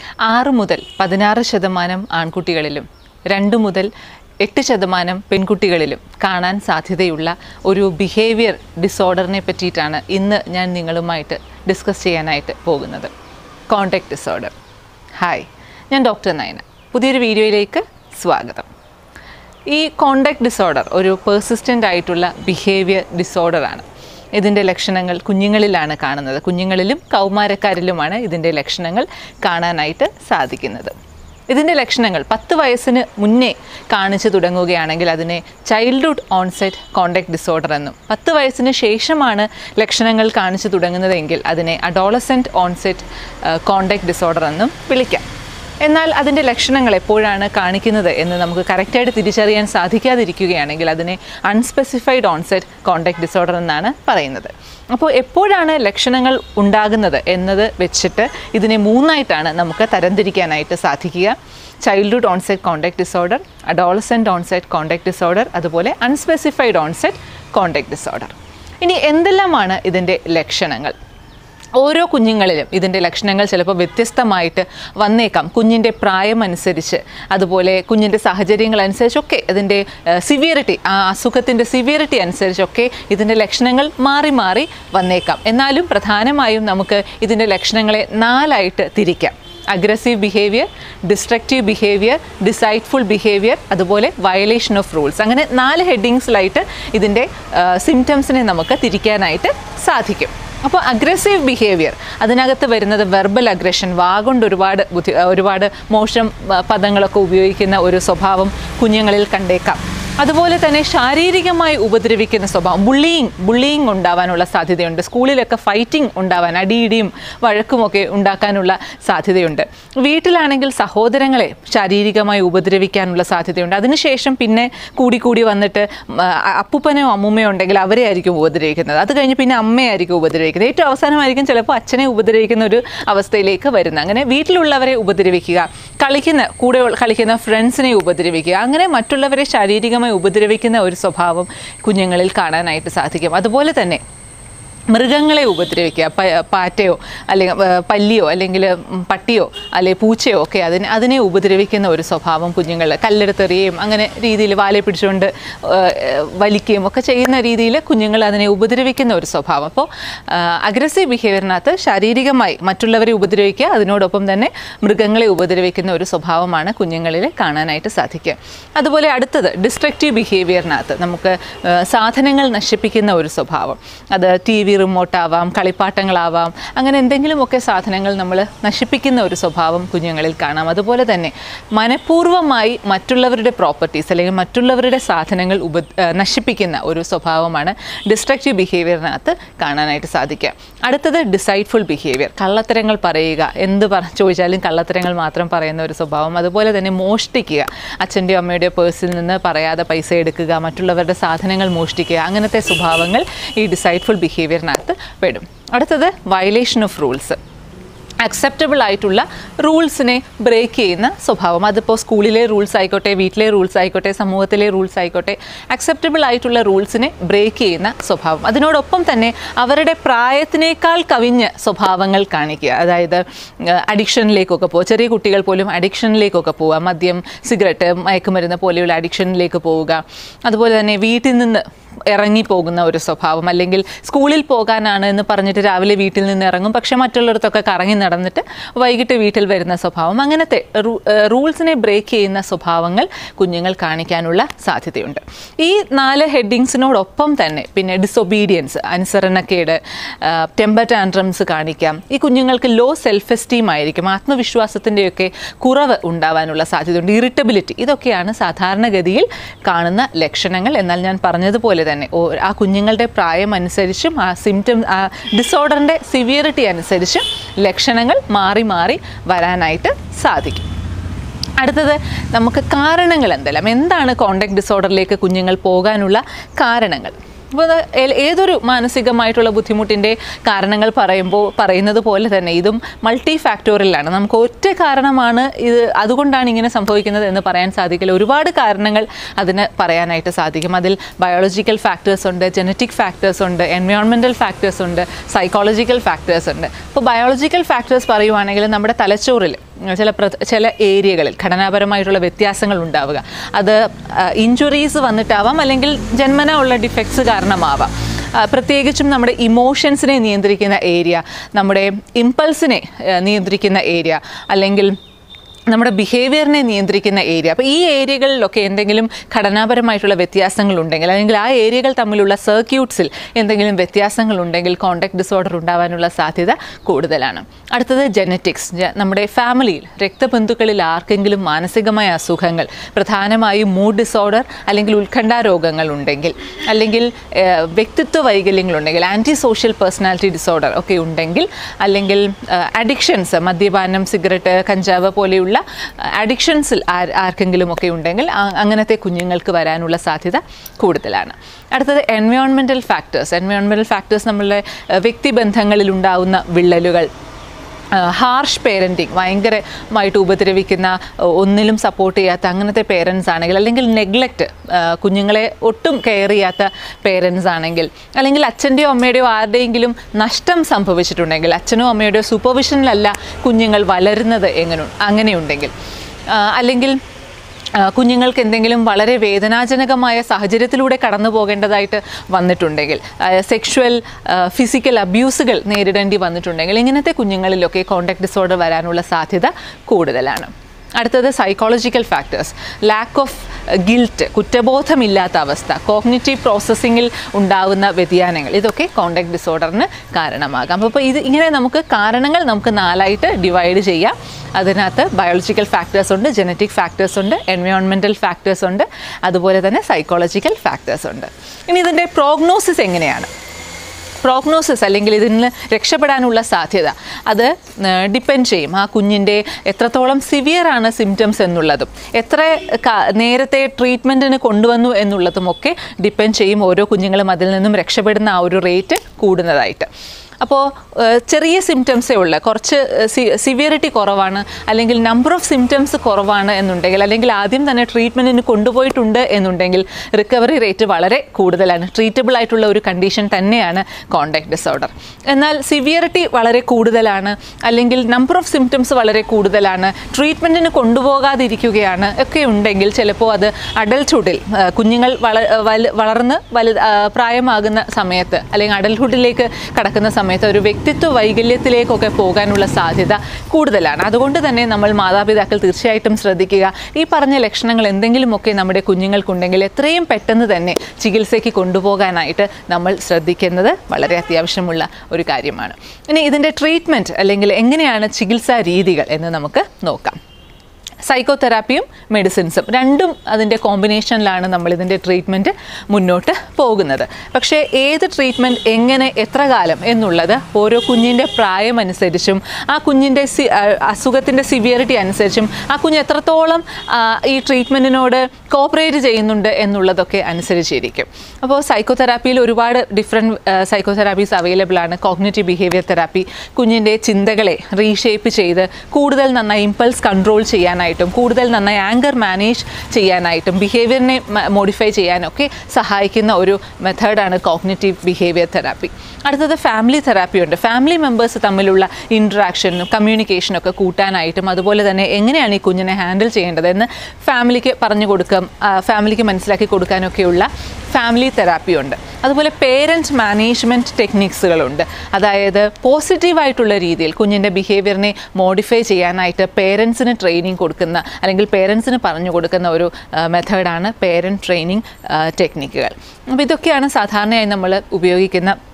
ആറ് മുതൽ പതിനാറ് ശതമാനം ആൺകുട്ടികളിലും രണ്ട് മുതൽ എട്ട് ശതമാനം പെൺകുട്ടികളിലും കാണാൻ സാധ്യതയുള്ള ഒരു ബിഹേവിയർ ഡിസോർഡറിനെ പറ്റിയിട്ടാണ് ഇന്ന് ഞാൻ നിങ്ങളുമായിട്ട് ഡിസ്കസ് ചെയ്യാനായിട്ട് പോകുന്നത് കോണ്ടാക്ട് ഡിസോർഡർ ഹായ് ഞാൻ ഡോക്ടർ നയന പുതിയൊരു വീഡിയോയിലേക്ക് സ്വാഗതം ഈ കോണ്ടാക്ട് ഡിസോർഡർ ഒരു പേഴ്സിസ്റ്റൻ്റ് ആയിട്ടുള്ള ബിഹേവിയർ ഡിസോർഡറാണ് ഇതിൻ്റെ ലക്ഷണങ്ങൾ കുഞ്ഞുങ്ങളിലാണ് കാണുന്നത് കുഞ്ഞുങ്ങളിലും കൗമാരക്കാരിലുമാണ് ഇതിൻ്റെ ലക്ഷണങ്ങൾ കാണാനായിട്ട് സാധിക്കുന്നത് ഇതിൻ്റെ ലക്ഷണങ്ങൾ പത്ത് വയസ്സിന് മുന്നേ കാണിച്ചു തുടങ്ങുകയാണെങ്കിൽ അതിനെ ചൈൽഡ്ഹുഡ് ഓൺസെറ്റ് കോണ്ടാക്ട് ഡിസോർഡർ എന്നും പത്ത് വയസ്സിന് ശേഷമാണ് ലക്ഷണങ്ങൾ കാണിച്ചു തുടങ്ങുന്നതെങ്കിൽ അതിനെ അഡോളസെൻറ്റ് ഓൺസെറ്റ് കോണ്ടാക്ട് ഡിസോർഡർ എന്നും വിളിക്കാം എന്നാൽ അതിൻ്റെ ലക്ഷണങ്ങൾ എപ്പോഴാണ് കാണിക്കുന്നത് എന്ന് നമുക്ക് കറക്റ്റായിട്ട് തിരിച്ചറിയാൻ സാധിക്കാതിരിക്കുകയാണെങ്കിൽ അതിനെ അൺസ്പെസിഫൈഡ് ഓൺസെറ്റ് കോണ്ടാക്ട് ഡിസോർഡർ എന്നാണ് പറയുന്നത് അപ്പോൾ എപ്പോഴാണ് ലക്ഷണങ്ങൾ ഉണ്ടാകുന്നത് എന്നത് വെച്ചിട്ട് ഇതിനെ മൂന്നായിട്ടാണ് നമുക്ക് തരംതിരിക്കാനായിട്ട് സാധിക്കുക childhood onset conduct disorder adolescent onset conduct disorder അതുപോലെ അൺസ്പെസിഫൈഡ് ഓൺസെറ്റ് കോണ്ടാക്ട് ഡിസോർഡർ ഇനി എന്തെല്ലാമാണ് ഇതിൻ്റെ ലക്ഷണങ്ങൾ ഓരോ കുഞ്ഞുങ്ങളിലും ഇതിൻ്റെ ലക്ഷണങ്ങൾ ചിലപ്പോൾ വ്യത്യസ്തമായിട്ട് വന്നേക്കാം കുഞ്ഞിൻ്റെ പ്രായമനുസരിച്ച് അതുപോലെ കുഞ്ഞിൻ്റെ സാഹചര്യങ്ങൾ അനുസരിച്ചൊക്കെ ഇതിൻ്റെ സിവിയറിറ്റി ആ അസുഖത്തിൻ്റെ സിവിയറിറ്റി അനുസരിച്ചൊക്കെ ഇതിൻ്റെ ലക്ഷണങ്ങൾ മാറി മാറി വന്നേക്കാം എന്നാലും പ്രധാനമായും നമുക്ക് ഇതിൻ്റെ ലക്ഷണങ്ങളെ നാലായിട്ട് തിരിക്കാം aggressive behaviour destructive behaviour deceitful behaviour അതുപോലെ വയലേഷൻ ഓഫ് റൂൾസ് അങ്ങനെ നാല് ഹെഡിങ്സിലായിട്ട് ഇതിൻ്റെ സിംറ്റംസിനെ നമുക്ക് തിരിക്കാനായിട്ട് സാധിക്കും അപ്പോൾ അഗ്രസീവ് ബിഹേവിയർ അതിനകത്ത് വരുന്നത് വെർബൽ അഗ്രഷൻ വാഗൊണ്ട് ഒരുപാട് ബുദ്ധി ഒരുപാട് മോശം ആ, പദങ്ങളൊക്കെ ഉപയോഗിക്കുന്ന ഒരു സ്വഭാവം കുഞ്ഞുങ്ങളിൽ കണ്ടേക്കാം അതുപോലെ തന്നെ ശാരീരികമായി ഉപദ്രവിക്കുന്ന സ്വഭാവം ബുള്ളിയിങ് ബുള്ളിയിങ് ഉണ്ടാവാനുള്ള സാധ്യതയുണ്ട് സ്കൂളിലൊക്കെ ഫൈറ്റിംഗ് ഉണ്ടാവാൻ അടിയിടിയും വഴക്കുമൊക്കെ ഉണ്ടാക്കാനുള്ള സാധ്യതയുണ്ട് വീട്ടിലാണെങ്കിൽ സഹോദരങ്ങളെ ശാരീരികമായി ഉപദ്രവിക്കാനുള്ള സാധ്യതയുണ്ട് അതിനുശേഷം പിന്നെ കൂടി കൂടി വന്നിട്ട് ഉം, ആ, അപ്പൂപ്പനോ അമ്മൂമ്മയോ ഉണ്ടെങ്കിൽ അവരെ ആയിരിക്കും ഉപദ്രവിക്കുന്നത് അത് കഴിഞ്ഞ് പിന്നെ അമ്മയായിരിക്കും ഉപദ്രവിക്കുന്നത് ഏറ്റവും അവസാനമായിരിക്കും ചിലപ്പോൾ അച്ഛനെ ഉപദ്രവിക്കുന്ന ഒരു അവസ്ഥയിലേക്ക് വരുന്നത് അങ്ങനെ വീട്ടിലുള്ളവരെ ഉപദ്രവിക്കുക കളിക്കുന്ന കൂടെ ഉള്ള- കളിക്കുന്ന ഫ്രണ്ട്സിനെ ഉപദ്രവിക്കുക അങ്ങനെ മറ്റുള്ളവരെ ശാരീരികമായി ഉപദ്രവിക്കുന്ന ഒരു സ്വഭാവം കുഞ്ഞുങ്ങളിൽ കാണാനായിട്ട് സാധിക്കും അതുപോലെ തന്നെ മൃഗങ്ങളെ ഉപദ്രവിക്കുക പ- പാറ്റയോ അല്ലെങ്കിൽ ഏഹ്, പല്ലിയോ അല്ലെങ്കിൽ ഉം, പട്ടിയോ അല്ലെങ്കിൽ പൂച്ചയോ ഒക്കെ അതിനെ അതിനെ ഉപദ്രവിക്കുന്ന ഒരു സ്വഭാവം കുഞ്ഞുങ്ങൾ കല്ലെടുത്തെറിയുകയും അങ്ങനെ രീതിയിൽ വാലെ പിടിച്ചുകൊണ്ട് ഏഹ്, വലിക്കുകയും ഒക്കെ ചെയ്യുന്ന രീതിയിൽ കുഞ്ഞുങ്ങൾ അതിനെ ഉപദ്രവിക്കുന്ന ഒരു സ്വഭാവം അപ്പോൾ അഗ്രസീവ് ബിഹേവിയറിനകത്ത് ശാരീരികമായി മറ്റുള്ളവരെ ഉപദ്രവിക്കുക അതിനോടൊപ്പം തന്നെ മൃഗങ്ങളെ ഉപദ്രവിക്കുന്ന ഒരു സ്വഭാവമാണ് കുഞ്ഞുങ്ങളിൽ കാണാനായിട്ട് സാധിക്കുക അതുപോലെ അടുത്തത് ഡിസ്ട്രക്റ്റീവ് ബിഹേവിയറിനകത്ത് നമുക്ക് ഏഹ്, സാധനങ്ങൾ നശിപ്പിക്കുന്ന ഒരു സ്വഭാവം അത് ടി വി റിമോട്ടാവാം കളിപ്പാട്ടങ്ങളാവാം അങ്ങനെ എന്തെങ്കിലുമൊക്കെ സാധനങ്ങൾ നമ്മൾ നശിപ്പിക്കുന്ന ഒരു സ്വഭാവം കുഞ്ഞുങ്ങളിൽ കാണാം അതുപോലെ തന്നെ മനഃപൂർവ്വമായി മറ്റുള്ളവരുടെ പ്രോപ്പർട്ടീസ് അല്ലെങ്കിൽ മറ്റുള്ളവരുടെ സാധനങ്ങൾ ഉപ ഏഹ്, നശിപ്പിക്കുന്ന ഒരു സ്വഭാവമാണ് ഡിസ്ട്രക്റ്റീവ് ബിഹേവിയറിനകത്ത് കാണാനായിട്ട് സാധിക്കുക അടുത്തത് ഡിസൈഡ്ഫുൾ ബിഹേവിയർ കള്ളത്തരങ്ങൾ പറയുക എന്ത് പറ ചോദിച്ചാലും കള്ളത്തരങ്ങൾ മാത്രം പറയുന്ന ഒരു സ്വഭാവം അതുപോലെ തന്നെ മോഷ്ടിക്കുക അച്ഛൻ്റെയോ അമ്മയുടെയോ പേഴ്സിൽ നിന്ന് പറയാതെ പൈസ എടുക്കുക മറ്റുള്ളവരുടെ സാധനങ്ങൾ മോഷ്ടിക്കുക അങ്ങനത്തെ സ്വഭാവങ്ങൾ ഈ ഡിസൈഡ്ഫുൾ ബിഹേവിയറിനകത്ത് പെടും അടുത്തത് വയലേഷൻ ഓഫ് റൂൾസ് അക്സെപ്റ്റബിൾ ആയിട്ടുള്ള റൂൾസിനെ ബ്രേക്ക് ചെയ്യുന്ന സ്വഭാവം അതിപ്പോൾ സ്കൂളിലെ റൂൾസ് ആയിക്കോട്ടെ വീട്ടിലെ റൂൾസ് ആയിക്കോട്ടെ സമൂഹത്തിലെ റൂൾസ് ആയിക്കോട്ടെ അക്സെപ്റ്റബിൾ ആയിട്ടുള്ള റൂൾസിനെ ബ്രേക്ക് ചെയ്യുന്ന സ്വഭാവം അതിനോടൊപ്പം തന്നെ അവരുടെ പ്രായത്തിനേക്കാൾ കവിഞ്ഞ സ്വഭാവങ്ങൾ കാണിക്കുക അതായത് അഡിക്ഷനിലേക്കൊക്കെ പോകുക ചെറിയ കുട്ടികൾ പോലും അഡിക്ഷനിലേക്കൊക്കെ പോവുക മദ്യം സിഗരറ്റ് മയക്കുമരുന്ന് പോലെയുള്ള അഡിക്ഷനിലേക്ക് പോവുക അതുപോലെ തന്നെ വീട്ടിൽ നിന്ന് ഇറങ്ങി പോകുന്ന ഒരു സ്വഭാവം അല്ലെങ്കിൽ സ്കൂളിൽ പോകാനാണ് എന്ന് പറഞ്ഞിട്ട് രാവിലെ വീട്ടിൽ നിന്ന് ഇറങ്ങും പക്ഷെ മറ്റുള്ളിടത്തൊക്കെ കറങ്ങി നടന്നിട്ട് വൈകിട്ട് വീട്ടിൽ വരുന്ന സ്വഭാവം അങ്ങനത്തെ റൂ- ഏഹ് റൂൾസിനെ ബ്രേക്ക് ചെയ്യുന്ന സ്വഭാവങ്ങൾ കുഞ്ഞുങ്ങൾ കാണിക്കാനുള്ള സാധ്യതയുണ്ട് ഈ നാല് ഹെഡിങ്സിനോടൊപ്പം തന്നെ പിന്നെ ഡിസൊബീഡിയൻസ് അനുസരണക്കേട് ടെമ്പർ ടാൻട്രംസ് കാണിക്കാം ഈ കുഞ്ഞുങ്ങൾക്ക് ലോ സെൽഫ് എസ്റ്റീം ആയിരിക്കും ആത്മവിശ്വാസത്തിൻ്റെയൊക്കെ കുറവ് ഉണ്ടാവാനുള്ള സാധ്യതയുണ്ട് ഇറിറ്റബിലിറ്റി ഇതൊക്കെയാണ് സാധാരണഗതിയിൽ കാണുന്ന ലക്ഷണങ്ങൾ എന്നാൽ ഞാൻ പറഞ്ഞതുപോലെ തന്നെ ഓ- ആ കുഞ്ഞുങ്ങളുടെ പ്രായം അനുസരിച്ചും ആ സിംറ്റം ആ ഡിസോർഡറിൻ്റെ സിവിയറിറ്റി അനുസരിച്ചും ലക്ഷണങ്ങൾ മാറി മാറി വരാനായിട്ട് സാധിക്കും അടുത്തത് നമുക്ക് കാരണങ്ങൾ എന്തെല്ലാം എന്താണ് കോണ്ടാക്ട് ഡിസോർഡറിലേക്ക് കുഞ്ഞുങ്ങൾ പോകാനുള്ള കാരണങ്ങൾ അപ്പോൾ അത് ഏ- ഏതൊരു മാനസികമായിട്ടുള്ള ബുദ്ധിമുട്ടിൻ്റെ കാരണങ്ങൾ പറയുമ്പോൾ പറയുന്നത് പോലെ തന്നെ ഇതും മൾട്ടി ഫാക്ടോറിയലാണ് നമുക്ക് ഒറ്റ കാരണമാണ് ഇത് അതുകൊണ്ടാണ് ഇങ്ങനെ സംഭവിക്കുന്നത് എന്ന് പറയാൻ സാധിക്കില്ല ഒരുപാട് കാരണങ്ങൾ അതിന് പറയാനായിട്ട് സാധിക്കും അതിൽ ബയോളജിക്കൽ ഫാക്ടേഴ്സ് ഉണ്ട് ജനറ്റിക് ഫാക്ടേഴ്സ് ഉണ്ട് എൻവയോൺമെൻറ്റൽ ഫാക്ടേഴ്സ് ഉണ്ട് സൈക്കോളജിക്കൽ ഫാക്ടേഴ്സ് ഉണ്ട് അപ്പോൾ ബയോളജിക്കൽ ഫാക്ടേഴ്സ് പറയുവാണെങ്കിൽ നമ്മുടെ തലച്ചോറിൽ ചില പ്ര ചില ഏരിയകളിൽ ഘടനാപരമായിട്ടുള്ള വ്യത്യാസങ്ങൾ ഉണ്ടാവുക അത് ഇഞ്ചുറീസ് വന്നിട്ടാവാം അല്ലെങ്കിൽ ജന്മന ഉള്ള ഡിഫക്ട്സ് കാരണമാവാം ആ, പ്രത്യേകിച്ചും നമ്മുടെ ഇമോഷൻസിനെ നിയന്ത്രിക്കുന്ന ഏരിയ നമ്മുടെ ഇമ്പൾസിനെ ആ, നിയന്ത്രിക്കുന്ന ഏരിയ അല്ലെങ്കിൽ നമ്മുടെ ബിഹേവിയറിനെ നിയന്ത്രിക്കുന്ന ഏരിയ അപ്പോൾ ഈ ഏരിയകളിലൊക്കെ എന്തെങ്കിലും ഘടനാപരമായിട്ടുള്ള വ്യത്യാസങ്ങൾ ഉണ്ടെങ്കിൽ അല്ലെങ്കിൽ ആ ഏരിയകൾ തമ്മിലുള്ള സർക്യൂട്ട്സിൽ എന്തെങ്കിലും വ്യത്യാസങ്ങൾ ഉണ്ടെങ്കിൽ കോണ്ടാക്ട് ഡിസോർഡർ ഉണ്ടാവാനുള്ള സാധ്യത കൂടുതലാണ് അടുത്തത് ജനറ്റിക്സ് നമ്മുടെ ഫാമിലിയിൽ രക്തബന്ധുക്കളിൽ ആർക്കെങ്കിലും മാനസികമായ അസുഖങ്ങൾ പ്രധാനമായും മൂഡ് ഡിസോർഡർ അല്ലെങ്കിൽ ഉത്കണ്ഠ രോഗങ്ങൾ ഉണ്ടെങ്കിൽ അല്ലെങ്കിൽ ഏഹ്, വ്യക്തിത്വ വൈകല്യങ്ങളുണ്ടെങ്കിൽ ആൻറ്റി സോഷ്യൽ പേഴ്സണാലിറ്റി ഡിസോർഡർ ഒക്കെ ഉണ്ടെങ്കിൽ അല്ലെങ്കിൽ അഡിക്ഷൻസ് മദ്യപാനം സിഗരറ്റ് കഞ്ചാവ് പോലെയുള്ള അഡിക്ഷൻസിൽ ആർ ആർക്കെങ്കിലും ഒക്കെ ഉണ്ടെങ്കിൽ ആ- അങ്ങനത്തെ കുഞ്ഞുങ്ങൾക്ക് വരാനുള്ള സാധ്യത കൂടുതലാണ് അടുത്തത് എൻവയോൺമെൻറ്റൽ ഫാക്ടേഴ്സ് എൻവയോൺമെൻറ്റൽ ഫാക്ടേഴ്സ് നമ്മളുടെ ഏഹ്, വ്യക്തിബന്ധങ്ങളിൽ ഉണ്ടാവുന്ന വിള്ളലുകൾ ഹാർഷ് പേരൻറ്റിങ് ഭയങ്കരമായിട്ട് ഉപദ്രവിക്കുന്ന ഏഹ്, ഒന്നിലും സപ്പോർട്ട് ചെയ്യാത്ത അങ്ങനത്തെ പേരൻസ് ആണെങ്കിൽ അല്ലെങ്കിൽ നെഗ്ലക്റ്റ് കുഞ്ഞുങ്ങളെ ഒട്ടും കെയർ ചെയ്യാത്ത പേരൻസ് ആണെങ്കിൽ അല്ലെങ്കിൽ അച്ഛൻ്റെയോ അമ്മയുടെയോ ആരുടെയെങ്കിലും നഷ്ടം സംഭവിച്ചിട്ടുണ്ടെങ്കിൽ അച്ഛനോ അമ്മയുടെയോ സൂപ്പർവിഷനിലല്ല കുഞ്ഞുങ്ങൾ വളരുന്നത് എങ്ങനെ അങ്ങനെയുണ്ടെങ്കിൽ ആ, അല്ലെങ്കിൽ ആ, കുഞ്ഞുങ്ങൾക്ക് എന്തെങ്കിലും വളരെ വേദനാജനകമായ സാഹചര്യത്തിലൂടെ കടന്നു പോകേണ്ടതായിട്ട് വന്നിട്ടുണ്ടെങ്കിൽ സെക്ഷുവൽ ഫിസിക്കൽ അബ്യൂസുകൾ നേരിടേണ്ടി വന്നിട്ടുണ്ടെങ്കിൽ ഇങ്ങനത്തെ കുഞ്ഞുങ്ങളിലൊക്കെ കോണ്ടാക്ട് ഡിസോർഡർ വരാനുള്ള സാധ്യത കൂടുതലാണ് അടുത്തത് psychological factors lack of guilt കുറ്റബോധമില്ലാത്ത അവസ്ഥ കോഗ്നിറ്റീവ് പ്രോസസ്സിങ്ങിൽ ഉണ്ടാകുന്ന വ്യതിയാനങ്ങൾ ഇതൊക്കെ കോണ്ടാക്ട് ഡിസോർഡറിന് കാരണമാകാം അപ്പോൾ ഇത് ഇങ്ങനെ നമുക്ക് കാരണങ്ങൾ നമുക്ക് നാലായിട്ട് ഡിവൈഡ് ചെയ്യാം അതിനകത്ത് ബയോളജിക്കൽ ഫാക്ടേഴ്സ് ഉണ്ട് ജനറ്റിക് ഫാക്ടേഴ്സ് ഉണ്ട് എൻവയോൺമെൻറ്റൽ ഫാക്ടേഴ്സ് ഉണ്ട് അതുപോലെ തന്നെ സൈക്കോളജിക്കൽ ഫാക്ടേഴ്സ് ഉണ്ട് ഇനി ഇതിൻ്റെ പ്രോഗ്നോസിസ് എങ്ങനെയാണ് പ്രോഗ്നോസിസ് അല്ലെങ്കിൽ ഇതിൽ നിന്ന് രക്ഷപ്പെടാനുള്ള സാധ്യത അത് ഡിപ്പെൻഡ് ചെയ്യും ആ കുഞ്ഞിൻ്റെ എത്രത്തോളം സിവിയർ ആണ് സിംറ്റംസ് എന്നുള്ളതും എത്ര ക- നേരത്തെ ട്രീറ്റ്മെൻറ്റിന് കൊണ്ടുവന്നു എന്നുള്ളതും ഒക്കെ ഡിപ്പെൻഡ് ചെയ്യും ഓരോ കുഞ്ഞുങ്ങളും അതിൽ നിന്നും രക്ഷപ്പെടുന്ന ആ ഒരു റേറ്റ് കൂടുന്നതായിട്ട് അപ്പോൾ ചെറിയ സിംറ്റംസേ ഉള്ളൂ കുറച്ച് സിവിയറിറ്റി കുറവാണ് അല്ലെങ്കിൽ നമ്പർ ഓഫ് സിംറ്റംസ് കുറവാണ് എന്നുണ്ടെങ്കിൽ അല്ലെങ്കിൽ ആദ്യം തന്നെ ട്രീറ്റ്മെൻറ്റിന് കൊണ്ടുപോയിട്ടുണ്ട് എന്നുണ്ടെങ്കിൽ റിക്കവറി റേറ്റ് വളരെ കൂടുതലാണ് ട്രീറ്റബിൾ ആയിട്ടുള്ള ഒരു കണ്ടീഷൻ തന്നെയാണ് കോണ്ടാക്ട് ഡിസോർഡർ എന്നാൽ സിവിയറിറ്റി വളരെ കൂടുതലാണ് അല്ലെങ്കിൽ നമ്പർ ഓഫ് സിംറ്റംസ് വളരെ കൂടുതലാണ് ട്രീറ്റ്മെൻറ്റിന് കൊണ്ടുപോകാതിരിക്കുകയാണ് ഒക്കെ ഉണ്ടെങ്കിൽ ചിലപ്പോൾ അത് അഡൽട്ട്ഹുഡിൽ കുഞ്ഞുങ്ങൾ വള വല- വളർന്ന് വലു ആ, പ്രായമാകുന്ന സമയത്ത് അല്ലെങ്കിൽ അഡൽട്ട്ഹുഡിലേക്ക് കടക്കുന്ന സമയത്ത് ഒരു വ്യക്തിത്വ വൈകല്യത്തിലേക്കൊക്കെ പോകാനുള്ള സാധ്യത കൂടുതലാണ് അതുകൊണ്ട് തന്നെ നമ്മൾ മാതാപിതാക്കൾ തീർച്ചയായിട്ടും ശ്രദ്ധിക്കുക ഈ പറഞ്ഞ ലക്ഷണങ്ങൾ എന്തെങ്കിലുമൊക്കെ നമ്മുടെ കുഞ്ഞുങ്ങൾക്കുണ്ടെങ്കിൽ എത്രയും പെട്ടെന്ന് തന്നെ ചികിത്സയ്ക്ക് കൊണ്ടുപോകാനായിട്ട് നമ്മൾ ശ്രദ്ധിക്കുന്നത് വളരെ അത്യാവശ്യമുള്ള ഒരു കാര്യമാണ് ഇനി ഇതിൻ്റെ ട്രീറ്റ്മെൻറ്റ് അല്ലെങ്കിൽ എങ്ങനെയാണ് ചികിത്സാ രീതികൾ എന്ന് നമുക്ക് നോക്കാം സൈക്കോതെറാപ്പിയും മെഡിസിൻസും രണ്ടും അതിൻ്റെ കോമ്പിനേഷനിലാണ് നമ്മൾ ഇതിൻ്റെ ട്രീറ്റ്മെൻറ്റ് മുന്നോട്ട് പോകുന്നത് പക്ഷേ ഏത് ട്രീറ്റ്മെൻറ്റ് എങ്ങനെ എത്ര കാലം എന്നുള്ളത് ഓരോ കുഞ്ഞിൻ്റെ പ്രായമനുസരിച്ചും ആ കുഞ്ഞിൻ്റെ സി അസുഖത്തിൻ്റെ സിവിയറിറ്റി അനുസരിച്ചും ആ കുഞ്ഞ് എത്രത്തോളം ആ, ഈ ട്രീറ്റ്മെൻറ്റിനോട് കോപ്പറേറ്റ് ചെയ്യുന്നുണ്ട് എന്നുള്ളതൊക്കെ അനുസരിച്ചിരിക്കും അപ്പോൾ സൈക്കോതെറാപ്പിയിൽ ഒരുപാട് ഡിഫറെൻറ്റ് സൈക്കോതെറാപ്പീസ് അവൈലബിൾ ആണ് കോഗ്നേറ്റീവ് ബിഹേവിയർ തെറാപ്പി കുഞ്ഞിൻ്റെ ചിന്തകളെ റീഷേപ്പ് ചെയ്ത് കൂടുതൽ നന്നായി ഇമ്പൾസ് കൺട്രോൾ ചെയ്യാനായിട്ടും കൂടുതൽ നന്നായി ആങ്കർ മാനേജ് ചെയ്യാനായിട്ടും ബിഹേവിയറിനെ മോഡിഫൈ ചെയ്യാനൊക്കെ സഹായിക്കുന്ന ഒരു മെത്തേഡാണ് കോഗ്നേറ്റീവ് ബിഹേവിയർ തെറാപ്പി അടുത്തത് ഫാമിലി തെറാപ്പി ഉണ്ട് ഫാമിലി മെമ്പേഴ്സ് തമ്മിലുള്ള ഇൻട്രാക്ഷനും കമ്മ്യൂണിക്കേഷനും ഒക്കെ കൂട്ടാനായിട്ടും അതുപോലെ തന്നെ എങ്ങനെയാണ് ഈ കുഞ്ഞിനെ ഹാൻഡിൽ ചെയ്യേണ്ടതെന്ന് ഫാമിലിക്ക് പറഞ്ഞു കൊടുക്കാം ആ, ഫാമിലിക്ക് മനസ്സിലാക്കി കൊടുക്കാനൊക്കെയുള്ള ഫാമിലി തെറാപ്പി ഉണ്ട് അതുപോലെ പേരൻറ്റ് മാനേജ്മെൻറ്റ് ടെക്നിക്സുകളുണ്ട് അതായത് പോസിറ്റീവായിട്ടുള്ള രീതിയിൽ കുഞ്ഞിൻ്റെ ബിഹേവിയറിനെ മോഡിഫൈ ചെയ്യാനായിട്ട് പേരൻസിന് ട്രെയിനിങ് കൊടുക്കുന്ന അല്ലെങ്കിൽ പേരൻസിന് പറഞ്ഞു കൊടുക്കുന്ന ഒരു മെത്തേഡാണ് പേരൻറ്റ് ട്രെയിനിങ് ടെക്നിക്കുകൾ അപ്പോൾ ഇതൊക്കെയാണ് സാധാരണയായി നമ്മൾ ഉപയോഗിക്കുന്ന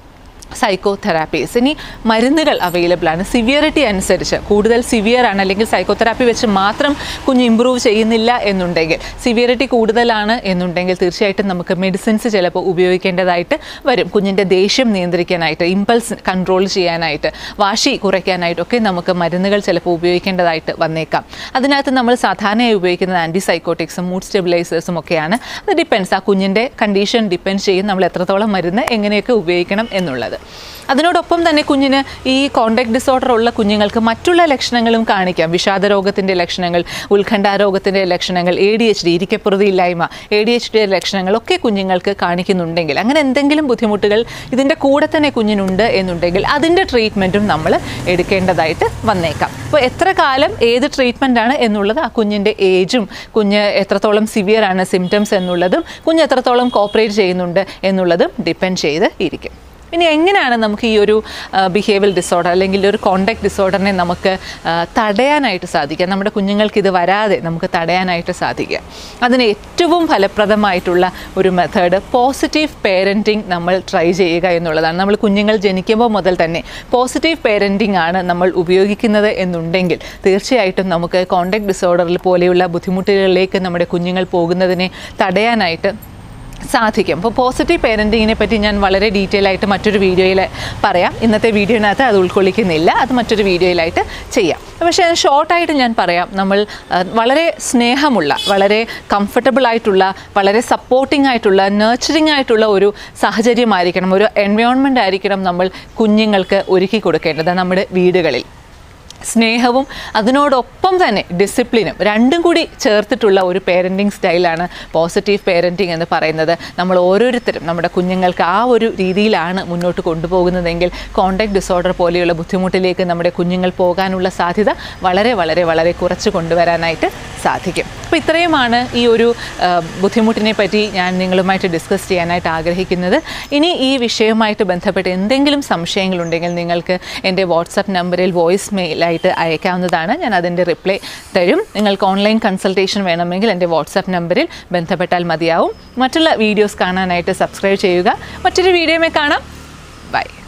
സൈക്കോ തെറാപ്പീസ് ഇനി മരുന്നുകൾ അവൈലബിൾ ആണ് സിവിയറിറ്റി അനുസരിച്ച് കൂടുതൽ സിവിയർ ആണ് അല്ലെങ്കിൽ സൈക്കോ തെറാപ്പി വെച്ച് മാത്രം കുഞ്ഞ് ഇമ്പ്രൂവ് ചെയ്യുന്നില്ല എന്നുണ്ടെങ്കിൽ സിവിയറിറ്റി കൂടുതലാണ് എന്നുണ്ടെങ്കിൽ തീർച്ചയായിട്ടും നമുക്ക് മെഡിസിൻസ് ചിലപ്പോൾ ഉപയോഗിക്കേണ്ടതായിട്ട് വരും കുഞ്ഞിൻ്റെ ദേഷ്യം നിയന്ത്രിക്കാനായിട്ട് ഇമ്പൾസ് കൺട്രോൾ ചെയ്യാനായിട്ട് വാശി കുറയ്ക്കാനായിട്ടൊക്കെ നമുക്ക് മരുന്നുകൾ ചിലപ്പോൾ ഉപയോഗിക്കേണ്ടതായിട്ട് വന്നേക്കാം അതിനകത്ത് നമ്മൾ സാധാരണയായി ഉപയോഗിക്കുന്നത് ആൻറ്റി സൈക്കോട്ടിക്സും മൂഡ് സ്റ്റെബിലൈസേഴ്സും ഒക്കെയാണ് അത് ഡിപ്പെൻസ് ആ കുഞ്ഞിൻ്റെ കണ്ടീഷൻ ഡിപ്പെൻഡ് ചെയ്യും നമ്മൾ എത്രത്തോളം മരുന്ന് എങ്ങനെയൊക്കെ ഉപയോഗിക്കണം എന്നുള്ളത് അതിനോടൊപ്പം തന്നെ കുഞ്ഞിന് ഈ കോണ്ടാക്ട് ഡിസോർഡർ ഉള്ള കുഞ്ഞുങ്ങൾക്ക് മറ്റുള്ള ലക്ഷണങ്ങളും കാണിക്കാം വിഷാദ രോഗത്തിൻ്റെ ലക്ഷണങ്ങൾ ഉത്കണ്ഠാരോഗത്തിൻ്റെ ലക്ഷണങ്ങൾ എ ഡി എച്ച് ഡി ഇരിക്കപ്പുറതി ഇല്ലായ്മ എ ഡി എച്ച് ഡിയുടെ ലക്ഷണങ്ങളൊക്കെ കുഞ്ഞുങ്ങൾക്ക് കാണിക്കുന്നുണ്ടെങ്കിൽ അങ്ങനെ എന്തെങ്കിലും ബുദ്ധിമുട്ടുകൾ ഇതിൻ്റെ കൂടെ തന്നെ കുഞ്ഞിനുണ്ട് എന്നുണ്ടെങ്കിൽ അതിൻ്റെ ട്രീറ്റ്മെൻറ്റും നമ്മൾ എടുക്കേണ്ടതായിട്ട് വന്നേക്കാം അപ്പോൾ എത്ര കാലം ഏത് ട്രീറ്റ്മെൻ്റ് ആണ് എന്നുള്ളത് ആ കുഞ്ഞിൻ്റെ ഏജും കുഞ്ഞ് എത്രത്തോളം സിവിയർ ആണ് സിംറ്റംസ് എന്നുള്ളതും കുഞ്ഞ് എത്രത്തോളം കോപ്പറേറ്റ് ചെയ്യുന്നുണ്ട് എന്നുള്ളതും ഡിപ്പെൻഡ് ചെയ്ത് ഇരിക്കും ഇനി എങ്ങനെയാണ് നമുക്ക് ഈ ഒരു ബിഹേവിയൽ ഡിസോർഡർ അല്ലെങ്കിൽ ഒരു കോണ്ടാക്ട് ഡിസോർഡറിനെ നമുക്ക് ആ, തടയാനായിട്ട് സാധിക്കുക നമ്മുടെ കുഞ്ഞുങ്ങൾക്ക് ഇത് വരാതെ നമുക്ക് തടയാനായിട്ട് സാധിക്കുക അതിന് ഏറ്റവും ഫലപ്രദമായിട്ടുള്ള ഒരു മെത്തേഡ് പോസിറ്റീവ് പേരൻറ്റിങ് നമ്മൾ ട്രൈ ചെയ്യുക എന്നുള്ളതാണ് നമ്മൾ കുഞ്ഞുങ്ങൾ ജനിക്കുമ്പോൾ മുതൽ തന്നെ പോസിറ്റീവ് പേരൻറ്റിംഗ് ആണ് നമ്മൾ ഉപയോഗിക്കുന്നത് എന്നുണ്ടെങ്കിൽ തീർച്ചയായിട്ടും നമുക്ക് കോണ്ടാക്ട് ഡിസോർഡറിൽ പോലെയുള്ള ബുദ്ധിമുട്ടുകളിലേക്ക് നമ്മുടെ കുഞ്ഞുങ്ങൾ പോകുന്നതിനെ തടയാനായിട്ട് സാധിക്കും അപ്പോൾ പോസിറ്റീവ് പേരൻറ്റിങ്ങിനെ പറ്റി ഞാൻ വളരെ ഡീറ്റെയിൽ ആയിട്ട് മറ്റൊരു വീഡിയോയിൽ പറയാം ഇന്നത്തെ വീഡിയോനകത്ത് അത് ഉൾക്കൊള്ളിക്കുന്നില്ല അത് മറ്റൊരു വീഡിയോയിലായിട്ട് ചെയ്യാം പക്ഷേ ഷോർട്ടായിട്ട് ഞാൻ പറയാം നമ്മൾ ആ, വളരെ സ്നേഹമുള്ള വളരെ കംഫർട്ടബിൾ ആയിട്ടുള്ള വളരെ സപ്പോർട്ടിംഗ് ആയിട്ടുള്ള നർച്ചറിങ് ആയിട്ടുള്ള ഒരു സാഹചര്യമായിരിക്കണം ഒരു എൻവയോൺമെൻ്റ് ആയിരിക്കണം നമ്മൾ കുഞ്ഞുങ്ങൾക്ക് ഒരുക്കി കൊടുക്കേണ്ടത് നമ്മുടെ വീടുകളിൽ സ്നേഹവും അതിനോടൊപ്പം തന്നെ ഡിസിപ്ലിനും രണ്ടും കൂടി ചേർത്തിട്ടുള്ള ഒരു പേരൻറ്റിങ് സ്റ്റൈലാണ് പോസിറ്റീവ് പേരൻറ്റിങ് എന്ന് പറയുന്നത് നമ്മൾ ഓരോരുത്തരും നമ്മുടെ കുഞ്ഞുങ്ങൾക്ക് ആ ഒരു രീതിയിലാണ് മുന്നോട്ട് കൊണ്ടുപോകുന്നതെങ്കിൽ കോണ്ടാക്ട് ഡിസോർഡർ പോലെയുള്ള ബുദ്ധിമുട്ടിലേക്ക് നമ്മുടെ കുഞ്ഞുങ്ങൾ പോകാനുള്ള സാധ്യത വളരെ വളരെ വളരെ കുറച്ച് കൊണ്ടുവരാനായിട്ട് സാധിക്കും അപ്പോൾ ഇത്രയുമാണ് ഈ ഒരു ആ, ബുദ്ധിമുട്ടിനെ പറ്റി ഞാൻ നിങ്ങളുമായിട്ട് ഡിസ്കസ് ചെയ്യാനായിട്ട് ആഗ്രഹിക്കുന്നത് ഇനി ഈ വിഷയവുമായിട്ട് ബന്ധപ്പെട്ട് എന്തെങ്കിലും സംശയങ്ങളുണ്ടെങ്കിൽ നിങ്ങൾക്ക് എൻ്റെ വാട്സപ്പ് നമ്പറിൽ വോയിസ് മെയിലായിട്ട് അയക്കാവുന്നതാണ് ഞാൻ അതിൻ്റെ റിപ്ലൈ തരും നിങ്ങൾക്ക് ഓൺലൈൻ കൺസൾട്ടേഷൻ വേണമെങ്കിൽ എൻ്റെ വാട്സപ്പ് നമ്പറിൽ ബന്ധപ്പെട്ടാൽ മതിയാവും മറ്റുള്ള വീഡിയോസ് കാണാനായിട്ട് സബ്സ്ക്രൈബ് ചെയ്യുക മറ്റൊരു വീഡിയോമേ കാണാം ബൈ